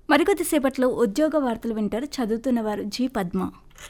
మరికొద్దిసేపట్లో ఉద్యోగ వార్తలు వింటారు చదువుతున్నవారు జి పద్మ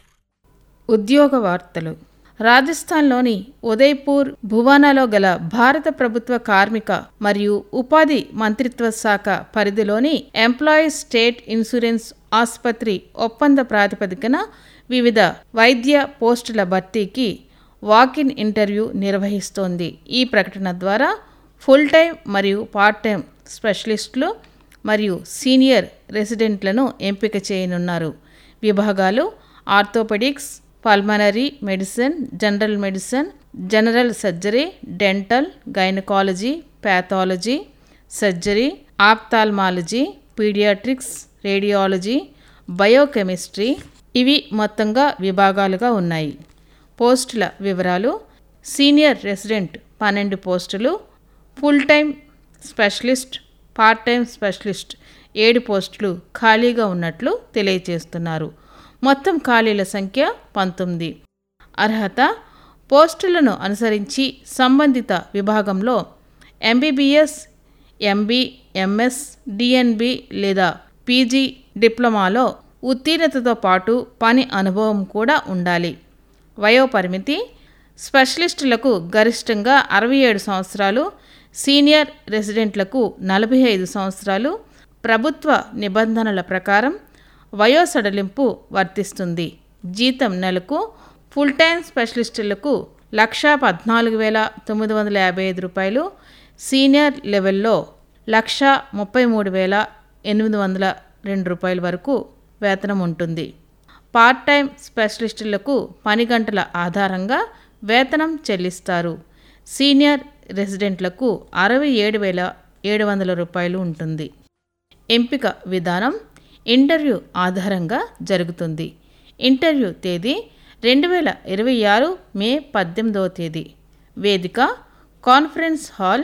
ఉద్యోగ వార్తలు రాజస్థాన్లోని ఉదయ్పూర్ భువానాలో గల భారత ప్రభుత్వ కార్మిక మరియు ఉపాధి మంత్రిత్వ శాఖ పరిధిలోని ఎంప్లాయీస్ స్టేట్ ఇన్సూరెన్స్ ఆసుపత్రి ఒప్పంద ప్రాతిపదికన వివిధ వైద్య పోస్టుల భర్తీకి వాకిన్ ఇంటర్వ్యూ నిర్వహిస్తోంది ఈ ప్రకటన ద్వారా ఫుల్ టైం మరియు పార్ట్ టైం స్పెషలిస్టులు మరియు సీనియర్ రెసిడెంట్లను ఎంపిక చేయనున్నారు విభాగాలు orthopaedics pulmonary medicine general medicine general surgery dental gynaecology pathology surgery ophthalmology paediatrics radiology biochemistry ఇవి మొత్తంగా విభాగాలుగా ఉన్నాయి పోస్టుల వివరాలు సీనియర్ రెసిడెంట్ పన్నెండు పోస్టులు full time specialist part time specialist ఏడు పోస్టులు ఖాళీగా ఉన్నట్లు తెలియజేస్తున్నారు మొత్తం ఖాళీల సంఖ్య పంతొమ్మిది అర్హత పోస్టులను అనుసరించి సంబంధిత విభాగంలో ఎంబీబీఎస్ ఎంబీ ఎంఎస్ డిఎన్బి లేదా పీజీ డిప్లొమాలో ఉత్తీర్ణతతో పాటు పని అనుభవం కూడా ఉండాలి వయోపరిమితి స్పెషలిస్టులకు గరిష్టంగా అరవై ఏడు సంవత్సరాలు సీనియర్ రెసిడెంట్లకు నలభై ఐదు సంవత్సరాలు ప్రభుత్వ నిబంధనల ప్రకారం వయో సడలింపు వర్తిస్తుంది జీతం నెలకు ఫుల్ టైం స్పెషలిస్టులకు లక్షా పద్నాలుగు వేల తొమ్మిది వందల యాభై ఐదు రూపాయలు సీనియర్ లెవెల్లో లక్ష ముప్పై మూడు వేల ఎనిమిది వందల రెండు రూపాయల వరకు వేతనం ఉంటుంది పార్ట్ టైం స్పెషలిస్టులకు పని గంటల ఆధారంగా వేతనం చెల్లిస్తారు సీనియర్ రెసిడెంట్లకు అరవై ఏడు వేల ఏడు వందల రూపాయలు ఉంటుంది ఎంపిక విధానం ఇంటర్వ్యూ ఆధారంగా జరుగుతుంది ఇంటర్వ్యూ తేదీ రెండు వేల ఇరవై ఆరు మే పద్దెనిమిదవ తేదీ వేదిక కాన్ఫరెన్స్ హాల్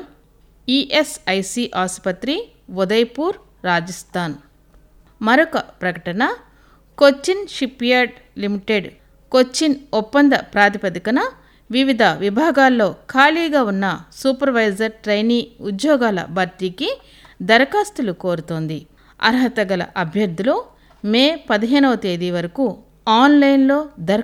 ఈఎస్ఐసి ఆసుపత్రి ఉదయ్పూర్ రాజస్థాన్ మరొక ప్రకటన కొచ్చిన్ షిప్యార్డ్ లిమిటెడ్ కొచ్చిన్ ఒప్పంద ప్రాతిపదికన వివిధ విభాగాల్లో ఖాళీగా ఉన్న సూపర్వైజర్ ట్రైనీ ఉద్యోగాల భర్తీకి దరఖాస్తులు కోరుతోంది అర్హత గల అభ్యర్థులు మే పదిహేనవ తేదీ వరకు ఆన్లైన్లో దర